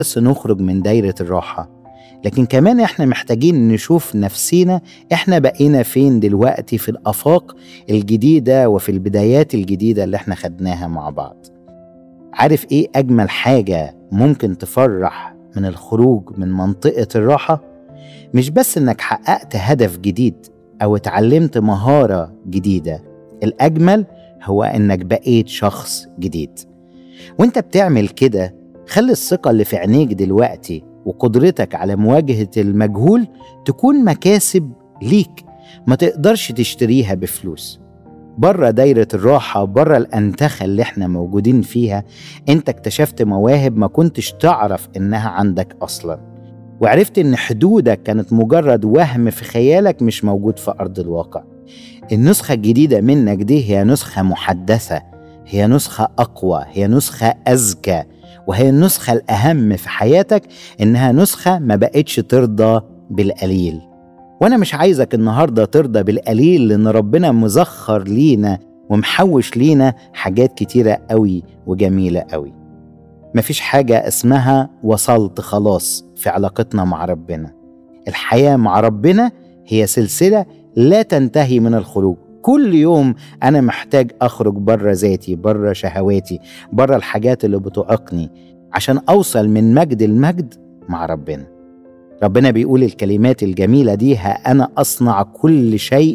بس نخرج من دايرة الراحة لكن كمان احنا محتاجين نشوف نفسينا احنا بقينا فين دلوقتي في الآفاق الجديدة وفي البدايات الجديدة اللي احنا خدناها مع بعض عارف ايه أجمل حاجة ممكن تفرح من الخروج من منطقة الراحة مش بس انك حققت هدف جديد او اتعلمت مهارة جديدة الأجمل هو انك بقيت شخص جديد وانت بتعمل كده خلي الثقة اللي في عينيك دلوقتي وقدرتك على مواجهة المجهول تكون مكاسب ليك ما تقدرش تشتريها بفلوس بره دايرة الراحة بره الأنتخة اللي احنا موجودين فيها انت اكتشفت مواهب ما كنتش تعرف انها عندك أصلا وعرفت ان حدودك كانت مجرد وهم في خيالك مش موجود في أرض الواقع النسخة الجديدة منك دي هي نسخة محدثة هي نسخة أقوى هي نسخة أذكى وهي النسخة الأهم في حياتك إنها نسخة ما بقتش ترضى بالقليل وأنا مش عايزك النهاردة ترضى بالقليل لأن ربنا مزخر لينا ومحوش لينا حاجات كتيرة قوي وجميلة قوي مفيش حاجة اسمها وصلت خلاص في علاقتنا مع ربنا الحياة مع ربنا هي سلسلة لا تنتهي من الخروج كل يوم انا محتاج اخرج بره ذاتي بره شهواتي بره الحاجات اللي بتعيقني عشان اوصل من مجد المجد مع ربنا ربنا بيقول الكلمات الجميله دي ها انا اصنع كل شيء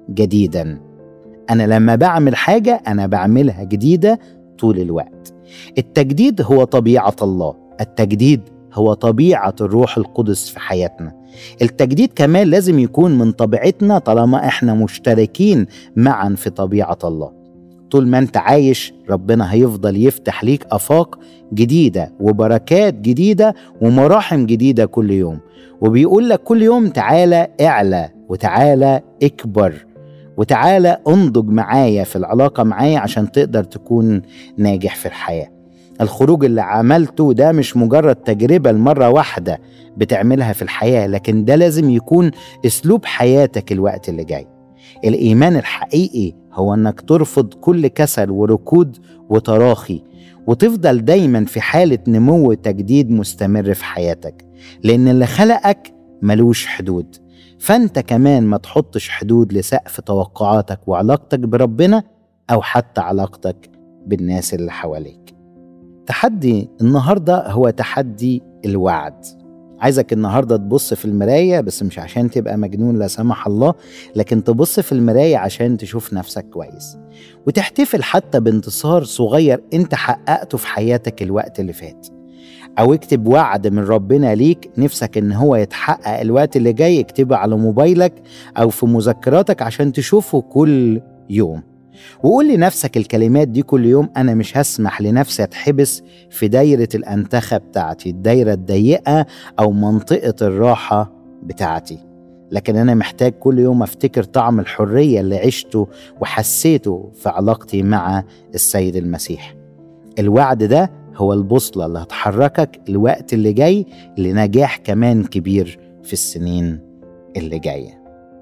جديدا انا لما بعمل حاجه انا بعملها جديده طول الوقت التجديد هو طبيعه الله التجديد هو طبيعه الروح القدس في حياتنا التجديد كمان لازم يكون من طبيعتنا طالما احنا مشتركين معا في طبيعه الله طول ما انت عايش ربنا هيفضل يفتح ليك افاق جديده وبركات جديده ومراحم جديده كل يوم وبيقول لك كل يوم تعالى اعلى وتعالى اكبر وتعالى انضج معايا في العلاقه معايا عشان تقدر تكون ناجح في الحياه الخروج اللي عملته ده مش مجرد تجربة لمرة واحدة بتعملها في الحياة لكن ده لازم يكون أسلوب حياتك الوقت اللي جاي الإيمان الحقيقي هو أنك ترفض كل كسل وركود وتراخي وتفضل دايما في حالة نمو تجديد مستمر في حياتك لأن اللي خلقك ملوش حدود فأنت كمان ما تحطش حدود لسقف توقعاتك وعلاقتك بربنا أو حتى علاقتك بالناس اللي حواليك تحدي النهارده هو تحدي الوعد عايزك النهارده تبص في المرايه بس مش عشان تبقى مجنون لا سمح الله لكن تبص في المرايه عشان تشوف نفسك كويس وتحتفل حتى بانتصار صغير انت حققته في حياتك الوقت اللي فات او اكتب وعد من ربنا ليك نفسك ان هو يتحقق الوقت اللي جاي اكتبه على موبايلك او في مذكراتك عشان تشوفه كل يوم وقول لنفسك الكلمات دي كل يوم أنا مش هسمح لنفسي أتحبس في دايرة الأنتخة بتاعتي الدايرة الضيقة أو منطقة الراحة بتاعتي لكن أنا محتاج كل يوم أفتكر طعم الحرية اللي عشته وحسيته في علاقتي مع السيد المسيح الوعد ده هو البوصلة اللي هتحركك الوقت اللي جاي لنجاح كمان كبير في السنين اللي جايه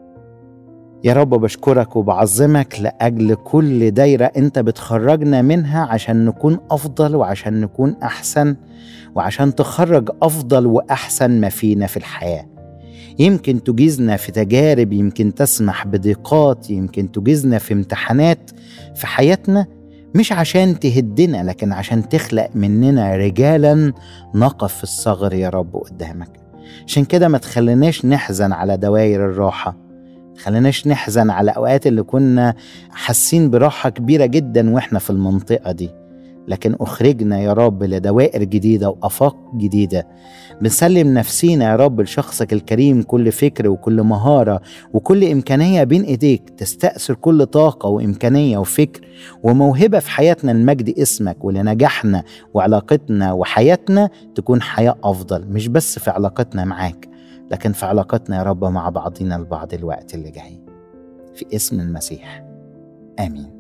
يا رب بشكرك وبعظمك لأجل كل دايرة أنت بتخرجنا منها عشان نكون أفضل وعشان نكون أحسن وعشان تخرج أفضل وأحسن ما فينا في الحياة يمكن تجيزنا في تجارب يمكن تسمح بضيقات يمكن تجيزنا في امتحانات في حياتنا مش عشان تهدنا لكن عشان تخلق مننا رجالا نقف في الصغر يا رب قدامك عشان كده ما تخليناش نحزن على دوائر الراحه خليناش نحزن على اوقات اللي كنا حاسين براحه كبيره جدا واحنا في المنطقه دي لكن اخرجنا يا رب لدوائر جديده وافاق جديده بنسلم نفسينا يا رب لشخصك الكريم كل فكر وكل مهاره وكل امكانيه بين ايديك تستاثر كل طاقه وامكانيه وفكر وموهبه في حياتنا لمجد اسمك ولنجاحنا وعلاقتنا وحياتنا تكون حياه افضل مش بس في علاقتنا معاك لكن في علاقتنا يا رب مع بعضنا البعض الوقت اللي جاي في اسم المسيح امين